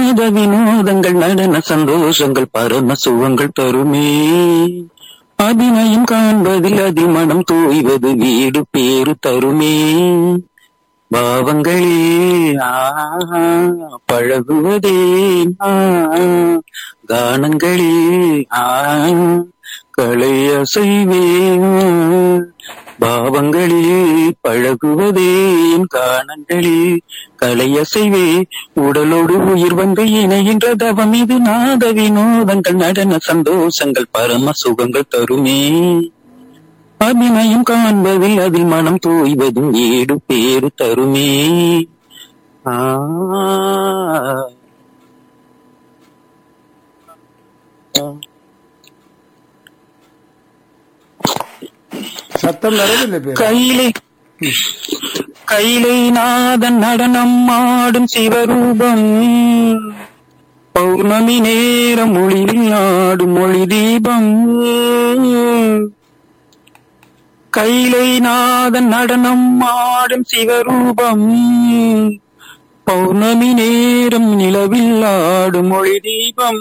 நாத வினோதங்கள் நடன சந்தோஷங்கள் பரம சுகங்கள் தருமே அபிநயம் காண்பதில் அதிமணம் தோய்வது வீடு பேரு தருமே பாவங்களே ஆ, பழகுவதே ஆ, கானங்களே ஆ, கலை அசைவே பாவங்களில் பழகுவதேன் காணங்களில் கலையசைவே உடலோடு உயிர் வந்து இணைகின்ற தவம் இது நாத வினோதங்கள் நடன சந்தோஷங்கள் பரம சுகங்கள் தருமே அபிநயம் காண்பதில் அதில் மனம் தோய்வதும் ஏடு பேரு தருமே ஆ சத்தம் வரவில்லை பேர் கையிலே கையிலை நாதன் நடனம் ஆடும் சிவரூபம் பௌர்ணமி நேரம் மொழியில் ஆடும் மொழி தீபம் கையிலை நாதன் நடனம் ஆடும் சிவரூபம் பௌர்ணமி நேரம் நிலவில் ஆடும் மொழி தீபம்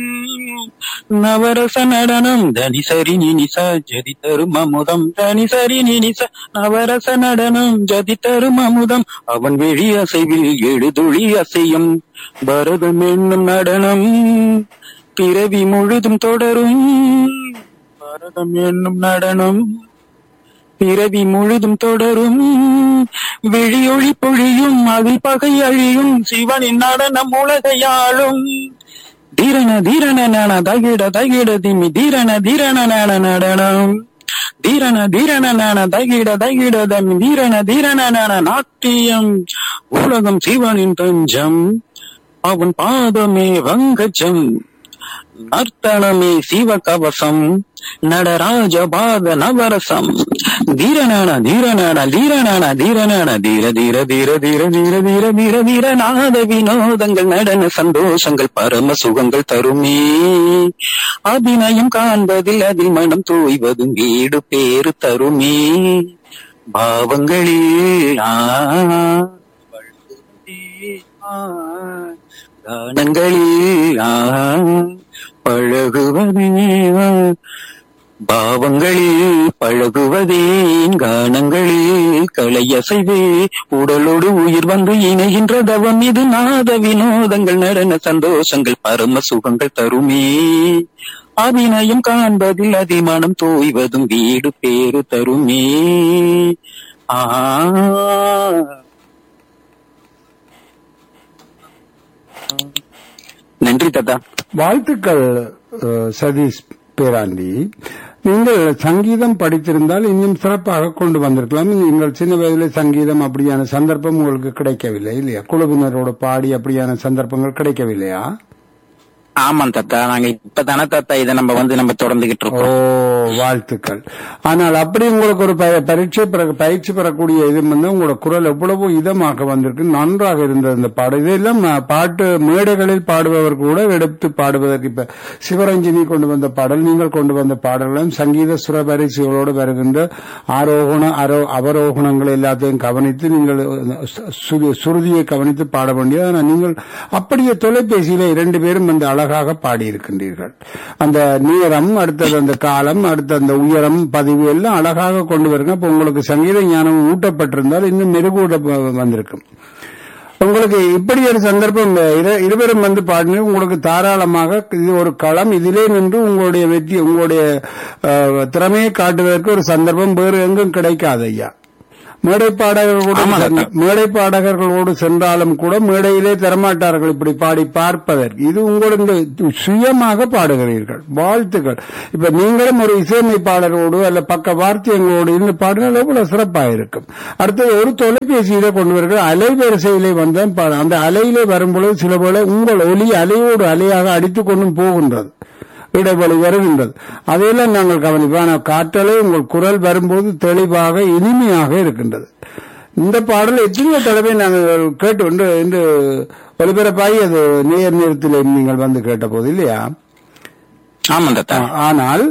நவரச நடனம் தனிசரி நினிசா ஜதி தரும் அமுதம் தனிசரி நினிசா நவரச நடனம் ஜதி தரும் அமுதம் அவன் வெளி அசைவில் எழுதுளி அசையும் பரதம் என்னும் நடனம் பிறவி முழுதும் தொடரும் பரதம் என்னும் நடனம் பிறவி முழுதும் தொடரும் விழியொளி பொழியும் அதில் பகை அழியும் சிவனின் நடனம் உலகையாளும் தீரண தீரண நன தகிட தகிட திமி தீரண தீரண நன நடனம் தீரண தீரண நன தகிட தகிட தமி தீரண தீரண நன நாட்டியம் உலகம் சிவனின் தஞ்சம் அவன் பாதமே வங்கஜம் நர்த்தனமே சிவ கவசம் நடராஜ பாத நவரசம் தீரநான தீரநான தீரநான தீரநான தீர தீர தீர தீர தீர தீர தீர தீர நாத வினோதங்கள் நடன சந்தோஷங்கள் பரம சுகங்கள் தருமே அபிநயம் காண்பதில் அதில் மனம் தோய்வதும் வீடு பேரு தருமே பாவங்களே ஆ ஆ, கானங்களில் ஆ, பழகுவதே ஆ, பாவங்களில் பழகுவதேன் கானங்களில் கலையசைவே உடலோடு உயிர் வந்து இணைகின்ற தவம் இது நாத வினோதங்கள் நடன சந்தோஷங்கள் பரம சுகங்கள் தருமே அபிநயம் காண்பதில் அதிமனம் தோய்வதும் வீடு பேரு தருமே ஆ நன்றி தாத்தா வாழ்த்துக்கள் அஹ், சதீஷ் பேராண்டி நீங்கள் சங்கீதம் படித்திருந்தால் இன்னும் சிறப்பாக கொண்டு வந்திருக்கலாம் நீங்கள் சின்ன வயதில் சங்கீதம் அப்படியான சந்தர்ப்பம் உங்களுக்கு கிடைக்கவில்லை இல்லையா குழுவினரோட பாடி அப்படியான சந்தர்ப்பங்கள் கிடைக்கவில்லையா ஆமாம் தாத்தா நாங்க இப்பதானே தாத்தா இதை நம்ம வந்து நம்ம தொடர்ந்துகிட்டு ஓ இருக்கோம் வாழ்த்துக்கள் ஆனால் அப்படி உங்களுக்கு ஒரு ப- பரீட்சை பெற- பயிற்சி பெறக்கூடிய இது வந்து உங்களோட குரல் எவ்வளவோ இதமாக வந்திருக்கு நன்றாக இருந்தது இந்த பாடு இதெல்லாம் அஹ், பாட்டு மேடைகளில் பாடுபவர் கூட எடுத்து பாடுவதற்கு இப்ப சிவரஞ்சனி கொண்டு வந்த பாடல் நீங்கள் கொண்டு வந்த பாடல்களும் சங்கீத சுரபரிசைகளோடு வருகின்ற ஆரோகண அரோ அவரோகணங்கள் எல்லாத்தையும் கவனித்து நீங்கள் சு- சு- சுருதியை கவனித்து பாட வேண்டியது ஆனால் நீங்கள் அப்படியே தொலைபேசியில இரண்டு பேரும் வந்து அழகாக பாடியிருக்கின்றீர்கள் அந்த நேரம் அடுத்தது அந்த காலம் அடுத்த அந்த உயரம் பதிவு எல்லாம் அழகாக கொண்டு வருங்க அப்ப உங்களுக்கு சங்கீத ஞானம் ஊட்டப்பட்டிருந்தால் இன்னும் மெருகூட்ட வந்திருக்கும் உங்களுக்கு இப்படி ஒரு சந்தர்ப்பம் இரு- இருவரும் வந்து பாடின உங்களுக்கு தாராளமாக இது ஒரு களம் இதிலே நின்று உங்களுடைய வெற்றி உங்களுடைய அஹ், திறமையை காட்டுவதற்கு ஒரு சந்தர்ப்பம் வேறு எங்கும் கிடைக்காது ஐயா மேடை பாடகர்களோடு ஆமா, சென்று- மேடை பாடகர்களோடு சென்றாலும் கூட மேடையிலே தரமாட்டார்கள் இப்படி பாடி பார்ப்பதற்கு இது உங்களுடைய சுயமாக பாடுகிறீர்கள் வாழ்த்துக்கள் இப்ப நீங்களும் ஒரு இசையமைப்பாளரோடு அல்ல பக்க வார்த்தைகளோடு இருந்து பாடினால் எவ்வளவு சிறப்பாக இருக்கும் அடுத்தது ஒரு தொலைபேசியிலே கொண்டு வருகிற அலைவரிசையிலே வந்த பா- அந்த அலையிலே வரும்பொழுது சில போல உங்கள் ஒலி அலையோடு அலையாக அடித்துக் கொண்டும் போகின்றது இடைவெளி வருகின்றது அதையெல்லாம் நாங்கள் கவனிப்போம் ஆனால் காற்றலை உங்கள் குரல் வரும்போது தெளிவாக இனிமையாக இருக்கின்றது இந்த பாடல் எத்தனையோ தடவை நாங்கள் கேட்டு இன்று இன்று ஒலிபரப்பாகி அது நேர் நேரத்தில் நீங்கள் வந்து கேட்டபோது இல்லையா ஆமாம் தாத்தா ஆ- ஆனால்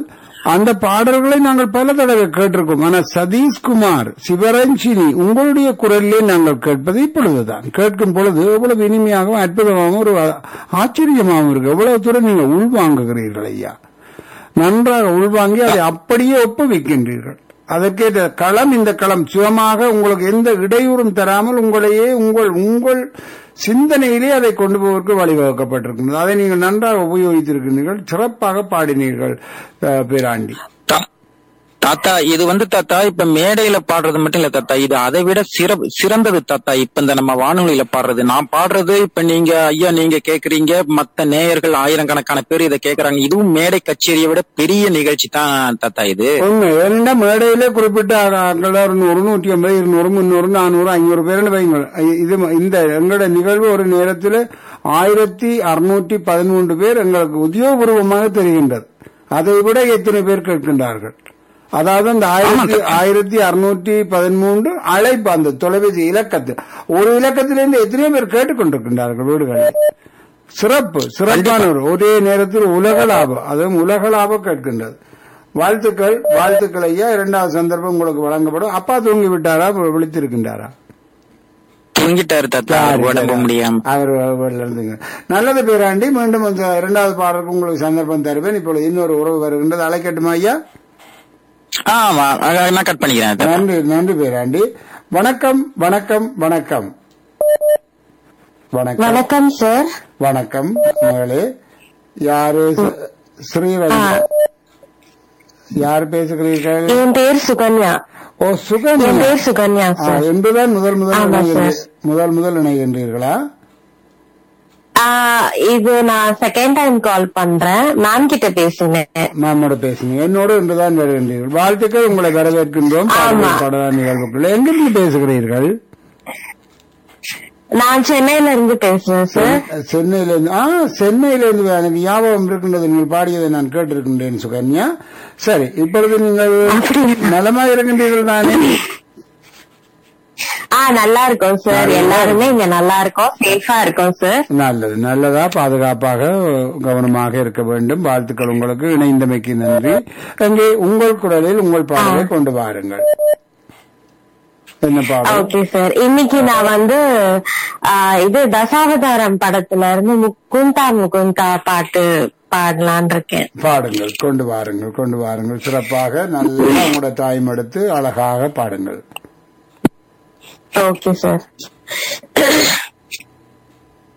அந்த பாடல்களை நாங்கள் பல தடவை கேட்டிருக்கோம் ஆனால் சதீஷ்குமார் சிவரஞ்சினி உங்களுடைய குரலிலே நாங்கள் கேட்பது இப்பொழுதுதான் கேட்கும் பொழுது எவ்வளவு இனிமையாகவும் அற்புதமாகவும் ஒரு ஆச்சரியமாகவும் இருக்கு எவ்வளவு தூரம் நீங்கள் உள்வாங்குகிறீர்கள் ஐயா நன்றாக உள்வாங்கி அதை அப்படியே ஒப்புவிக்கின்றீர்கள் அதற்கேற்ற களம் இந்த களம் சுயமாக உங்களுக்கு எந்த இடையூறும் தராமல் உங்களையே உங்கள் உங்கள் சிந்தனையிலே அதை கொண்டு போவதற்கு வழிவகுக்கப்பட்டிருக்கிறது அதை நீங்கள் நன்றாக உபயோகித்திருக்கிறீர்கள் சிறப்பாக பாடினீர்கள் அஹ், பேராண்டி தா- தாத்தா இது வந்து தாத்தா இப்ப மேடையில பாடுறது மட்டும் இல்ல தாத்தா இது அதை விட சிற சிறந்தது தாத்தா இப்ப இந்த நம்ம வானொலியில பாடுறது நான் பாடுறது இப்ப நீங்க ஐயா நீங்க கேக்குறீங்க மத்த நேயர்கள் ஆயிரக்கணக்கான பேர் இதை கேக்குறாங்க இதுவும் மேடை கச்சேரியை விட பெரிய நிகழ்ச்சி தான் தாத்தா இது உண்மை ஏனென்றா மேடையிலே குறிப்பிட்ட ஆட்கள் ஒரு நூறு நூற்றி ஐம்பது இருநூறு முன்னூறு நானூறு ஐநூறு பேர் வைங்கள் இது இந்த எங்களோட நிகழ்வு ஒரு நேரத்தில் ஆயிரத்தி அறுநூற்றி பதிமூன்று பேர் எங்களுக்கு உத்தியோகபூர்வமாக தெரிகின்றது அதை விட எத்தனை பேர் கேட்கின்றார்கள் அதாவது அந்த ஆயிரத்தி ஆயிரத்தி அறுநூற்றி பதிமூன்று அழைப்பு அந்த தொலைபேசி இலக்கத்தில் ஒரு இலக்கத்திலிருந்து எத்தனையோ பேர் கேட்டுக்கொண்டிருக்கின்றார்கள் வீடுகளில் சிறப்பு சிறப்பான ஒரு ஒரே நேரத்தில் உலக லாபம் அதுவும் உலக லாபம் கேட்கின்றது வாழ்த்துக்கள் வாழ்த்துக்கள் ஐயா இரண்டாவது சந்தர்ப்பம் உங்களுக்கு வழங்கப்படும் அப்பா தூங்கி விட்டாரா விழித்திருக்கின்றாரா தூங்கிட்டாரு தாத்தா அவர் உடம்பு முடியாம அவர் வெளில இருந்துங்க நல்லது பேராண்டி மீண்டும் அந்த இரண்டாவது பாடலுக்கு உங்களுக்கு சந்தர்ப்பம் தருவேன் இப்பொழுது இன்னொரு உறவு வருகின்றது அழைக்கட்டுமா ஐயா ஆமா அஹ் நான் கட் பண்ணிக்கிறேன் தாத்தா. நன்றி நன்றி பேராண்டி வணக்கம் வணக்கம் வணக்கம் வணக்கம் வணக்கம் சார் வணக்கம் மகளே யாரு ஸ்- ஸ்ரீவல்லி யார் பேசுகிறீர்கள் என் பேர் சுகன்யா ஓ சுகன் என் பேர் சுகன்யா சார் என்றுதான் முதல் முதல் ஆமா, இணைகின்ற- சார். முதல் முதல் இணைகின்றீர்களா ஆ, இது நான் செகண்ட் டைம் கால் பண்றேன் மேம் கிட்ட பேசினேன் நம்மோட பேசுங்க என்னோடு இன்றுதான் வருகின்றீர்கள் வாழ்த்துக்கள் உங்களை வரவேற்கின்றோம் ஆமா. பாடல் நிகழ்வுக்குள் எங்கிருந்து பேசுகிறீர்கள் நான் சென்னையில இருந்து பேசுறேன் சார் சென்னையில இருந்து ஆ சென்னையில இருந்து எனக்கு ஞாபகம் இருக்கின்றது நீங்கள் பாடியதை நான் கேட்டிருக்கின்றேன் சுகன்யா சரி இப்பொழுது நீங்கள் நலமா இருக்கின்றீர்கள் தானே ஆ நல்லா இருக்கோம் சார் எல்லாருமே இங்க நல்லா இருக்கோம் சேஃபா இருக்கோம் சார் நல்லது நல்லதா பாதுகாப்பாக கவனமாக இருக்க வேண்டும் வாழ்த்துக்கள் உங்களுக்கு இணைந்தமைக்கு நன்றி அங்கே உங்கள் குரலில் உங்கள் பாடலை கொண்டு வாருங்கள் என்ன பாடல் ஓகே சார் இன்னைக்கு நான் வந்து ஆ, இது தசாவதாரம் படத்துல இருந்து முகுந்தா முகுந்தா பாட்டு பாடலான் இருக்கேன் பாடுங்கள் கொண்டு வாருங்கள் கொண்டு வாருங்கள் சிறப்பாக நல்லா உங்களோட தாய்ம எடுத்து அழகாக பாடுங்கள் ஓகே சார்